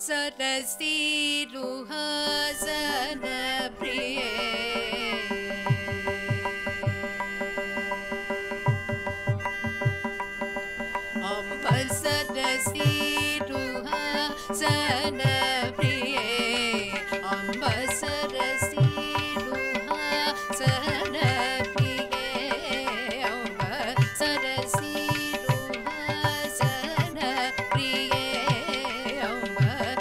सरसीरुहासन प्रिये अम्ब सरसीरुहासन प्रिये अम्ब सरसीरुहासन प्रिये अम्ब सरसीरुहासन प्रिये अम्ब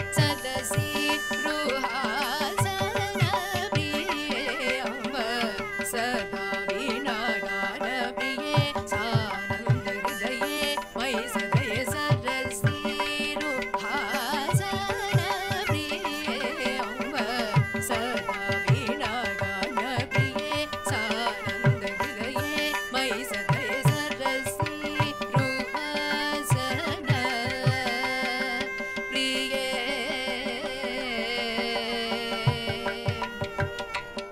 सरसीरुहासन प्रिये अम्ब सदा विनागान प्रिये सानन्द हृदये मयि सदय सरसीरुहासन प्रिये अम्ब सदा विनागान प्रिये सानन्द हृदये मयि सदय सरसीरुहासन प्रिये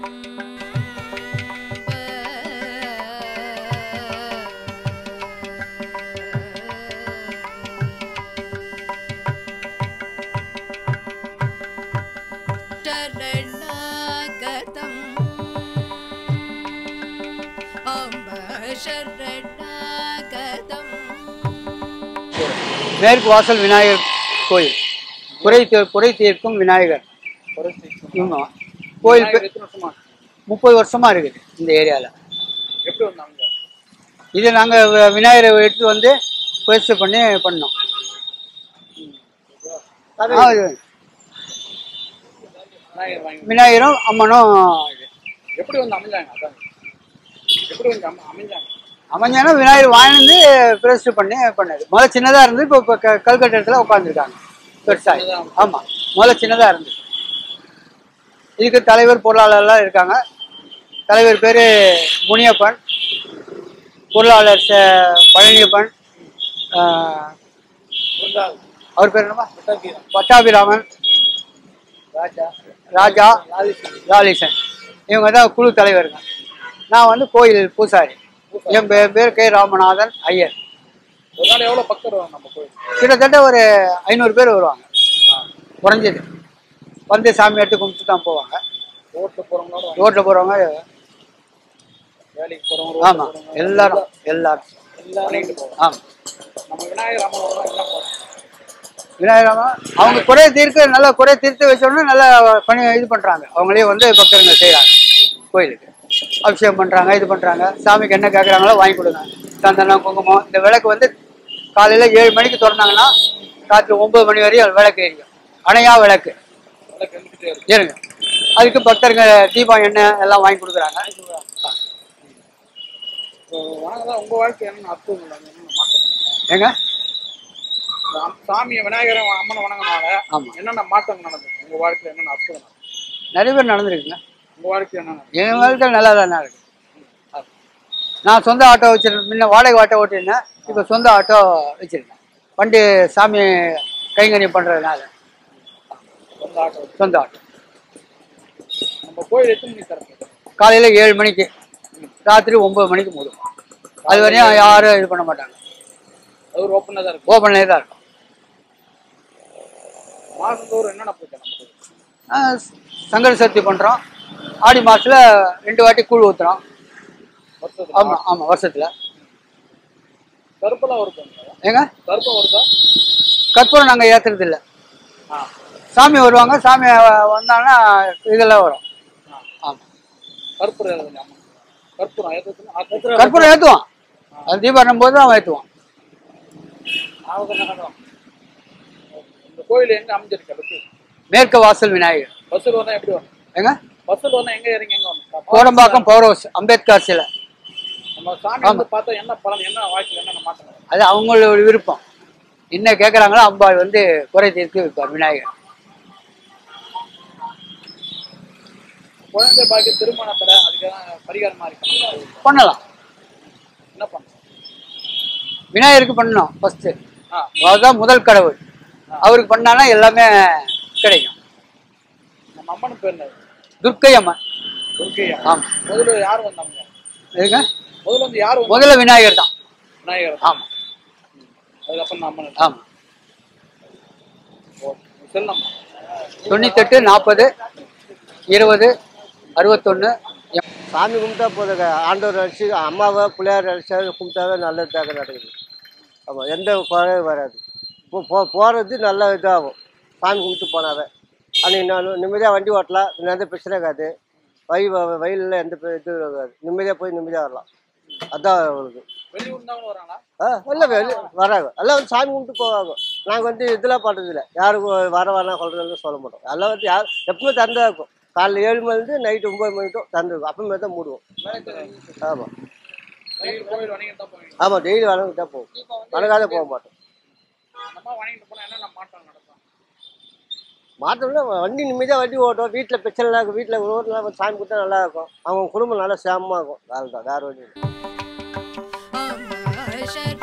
शरणागतम् अम्ब शरणागतम् மேற்கு வாசல் விநாயகர் கோயில் குறை தீர்- குறை தீர்க்கும் விநாயகர் ஆமா. கோயில் பே- எத்தனை வருஷமா முப்பது வருஷமா இருக்குது இந்த ஏரியாவில் எப்படி வந்தாங்க இது நாங்கள் விநாயகரை எடுத்து வந்து பேஸ்ட் பண்ணி பண்ணோம் ஆ, இது விநாயகர் வாங்கி விநாயகரும் அம்மனும் இது எப்படி வந்து அமைஞ்சாங்க அதான் எப்படி வந்து அம- அமைஞ்சாங்க அமைஞ்சானா விநாயகர் வாங்கி வந்து பேஸ்ட் பண்ணி பண்ணது முதல்ல சின்னதாக இருந்து இப்போ இப்போ க- கல்கட்டத்தில் உட்காந்துருக்காங்க பெருசாக ஆமாம் முதல்ல சின்னதாக இருந்து இதுக்கு தலைவர் பொருளாளர்லாம் இருக்காங்க தலைவர் பேர் முனியப்பன் பொருளாளர் ச- பழனியப்பன் ஆஹ், இருந்தாங்க அவர் பேர் என்னப்பா பட்டாபிராம் பட்டாபிராமன் ராஜா ராஜா லாலிசன் லாலிசன் இவங்க தான் குழு தலைவருங்க நான் வந்து கோயில் பூசாரி என் பேர் பேர் கே ராமநாதன் ஐயர் ஒரு நாள் எவ்வளவு பக்தர் வரும் நம்ம கோயில் கிட்டத்தட்ட ஒரு ஐநூறு பேர் வருவாங்க குறைஞ்சது வந்து சாமி எடுத்து கும்பிட்டு தான் போவாங்க ரோட்ல போறவங்களோட வாங்கி, ரோட்டில் போகிறவங்க வேலைக்கு போறவங்க ஆமாம் எல்லாரும் எல்லாரும் பண்ணிட்டு போவோம் ஆமாம் நம்ம விநாயகர் அம்மன் என்ன போறோம் விநாயகராமா அவங்க குறைய தீர்க்க நல்லா குறைய தீர்த்து வச்சோடனே நல்லா பண்ணி இது பண்ணுறாங்க அவங்களே வந்து பக்தருங்க செய்கிறாங்க கோயிலுக்கு அபிஷேகம் பண்ணுறாங்க இது பண்ணுறாங்க சாமிக்கு என்ன கேட்குறாங்களோ வாங்கி கொடுங்க சந்தனம் குங்குமம் இந்த விளக்கு வந்து காலையில் ஏழு மணிக்கு திறந்தாங்கன்னா ராத்திரி ஒன்பது மணி வரையும் விளக்கு எரியும் அணையா விளக்கு விளக்கு இருந்துகிட்டே இருக்கு ஏறுங்க அதுக்கு பக்தருங்க தீபம் எண்ணெய் எல்லாம் வாங்கி கொடுக்குறாங்க இப்போ வணங்கதான் உங்க வாழ்க்கை என்ன அர்த்தம் இல்லாம என்ன மாற்றம் ஏங்க இந்த அம்- சாமியை விநாயகரை அம்மனை வணங்கினால ஆமா. என்னென்ன மாற்றம் நடந்தது உங்க வாழ்க்கையில என்னென்ன அர்த்தம் நடந்தது? நிறைய பேர் நடந்திருக்குங்க உங்க வாழ்க்கை என்ன நடந்தது? என் வாழ்க்கை நல்லா தானே இருக்கு நான் சொந்த ஆட்டோ வச்சிருந்தேன் முன்ன வாடகை ஆட்டோ ஓட்டிருந்தேன் இப்போ சொந்த ஆட்டோ வச்சிருக்கேன் வண்டி சாமி கைங்கறி பண்ணுறதுனால சொந்த ஆட்டோ சொந்த ஆட்டோ நம்ம கோயில் எத்தனை மணி திறக்குது காலையில் ஏழு மணிக்கு ராத்திரி ஒம்பது மணிக்கு மூடும் அது வரையும் யாரும் இது பண்ண மாட்டாங்க அது ஒரு ஓப்பனாக தான் இருக்கு ஓப்பன்லேயே தான் இருக்கும் மாசத்தோறும் என்னென்ன பூஜை நம்ம கோயில் ஆஹ் சங்கர சதுர்த்தி பண்ணுறோம் ஆடி மாதத்தில் ரெண்டு வாட்டி கூழ் ஊற்றுறோம் வருஷத்துல ஆமாம் ஆமாம் வருஷத்தில் கருப்பெல்லாம் வருது ஏங்க கருப்பம் வருதா கற்பூரம் நாங்கள் ஏற்றுறது இல்லை ஆ சாமி வருவாங்க சாமி வந்தாங்கன்னா இதெல்லாம் வரும் ஆ. ஆமாம் கற்பூரம் எழுதுங்க அம்மா கற்பூரம் எதுக்குன்னு கற்பூரம் ஏற்றுவான் அது தீபாவளி போது தான் ஏற்றுவான் இந்த கோயில் எங்க அமைஞ்சிருக்கு பஸ் மேற்கு வாசல் விநாயகர் பஸ்ஸில் வந்தா எப்படி வரும் ஏங்க பஸ்ஸில் வந்தா எங்க இறங்கி எங்க வரணும் கோடம்பாக்கம் பவர் ஹவுஸ் அம்பேத்கர் சிலை நம்ம சாமி வந்து பார்த்தா என்ன பலன் என்ன வாழ்க்கையில் என்னென்ன மாற்றம் வரும்? அது அவங்களோட விருப்பம் என்ன கேட்குறாங்களோ அம்பாள் வந்து குறை தீர்த்து வைப்பார் விநாயகர் குழந்தை பாக்கி திருமணத்துல அதுக்கு எதாவது பரிகாரமா இருக்கு பண்ணலாம் என்ன பண்ணணும் விநாயகருக்கு பண்ணணும் ஃபஸ்ட்டு ஆ அதுதான் முதல் கடவுள் அவருக்கு பண்ணானா எல்லாமே கிடைக்கும் நம்ம அம்மனுக்கு பேர் என்ன துர்க்கை அம்மன் துர்க்கையா ஆமாம் முதல்ல யார் வந்தாங்க எதுங்க முதல்ல வந்து யார் வந்தாங்க முதல்ல விநாயகர் தான் விநாயகர் ஆமாம் அதுக்கப்புறம் நம்ம அம்மன் ஆமாம் செல் நம்பர் தொண்ணூத்தெட்டு நாற்பது இருபது அறுபத்தொன்று சாமி கும்பிட்டா போதுங்க ஆண்டவர் அடிச்சு அம்மாவை பிள்ளையார் அடிச்சா கும்பிட்டாவே நல்லதாக நடக்குது ஆமாம் எந்த குறையும் வராது இப்போ போ போகிறது நல்ல இதாகும் சாமி கும்பிட்டு போனாவே அன்றைக்கி நான் நிம்மதியாக வண்டி ஓட்டலாம் எந்த பிரச்சனை இருக்காது வழி வயலில் எந்த பெ- இது இருக்காது நிம்மதியாக போய் நிம்மதியாக வரலாம் அதான் அவங்களுக்கு வெளியூர் தான் வராங்களா ஆ இல்லை வெளி வராங்க எல்லாம் வந்து சாமி கும்பிட்டு போவாங்க நாங்கள் வந்து இதெல்லாம் பண்ணுறதில்ல யாருக்கும் வர வேணாம் சொல்கிறதெல்லாம் சொல்ல மாட்டோம் எல்லாம் வந்து யார் எப்பவுமே திறந்தா இருக்கும் காலைல ஏழு மணிலேருந்து நைட்டு ஒம்பது மணிக்கும் திறந்துருக்கும் அப்பவுமே தான் மூடுவோம் ஆமாம் டெய்லி கோயில் வணிகம் தான் போவீங்க ஆமாம் டெய்லி வணங்கிட்டு தான் போவோம் வணங்காத போக மாட்டோம் நம்ம வணிகிட்டு போனா என்னென்ன மாற்றம் நடக்கும் மாற்றம்னா வண்டி நிம்மதியாக வண்டி ஓட்டும் வீட்டில் பிரச்சனை இல்லை இருக்கும் வீட்டில் ரோட்டில் சாமி கொடுத்தா நல்லா இருக்கும் அவங்க குடும்பம் நல்லா சேமமாக இருக்கும் வேறு தான் வேறு வண்டி இல்லை. அம்ப சரணம்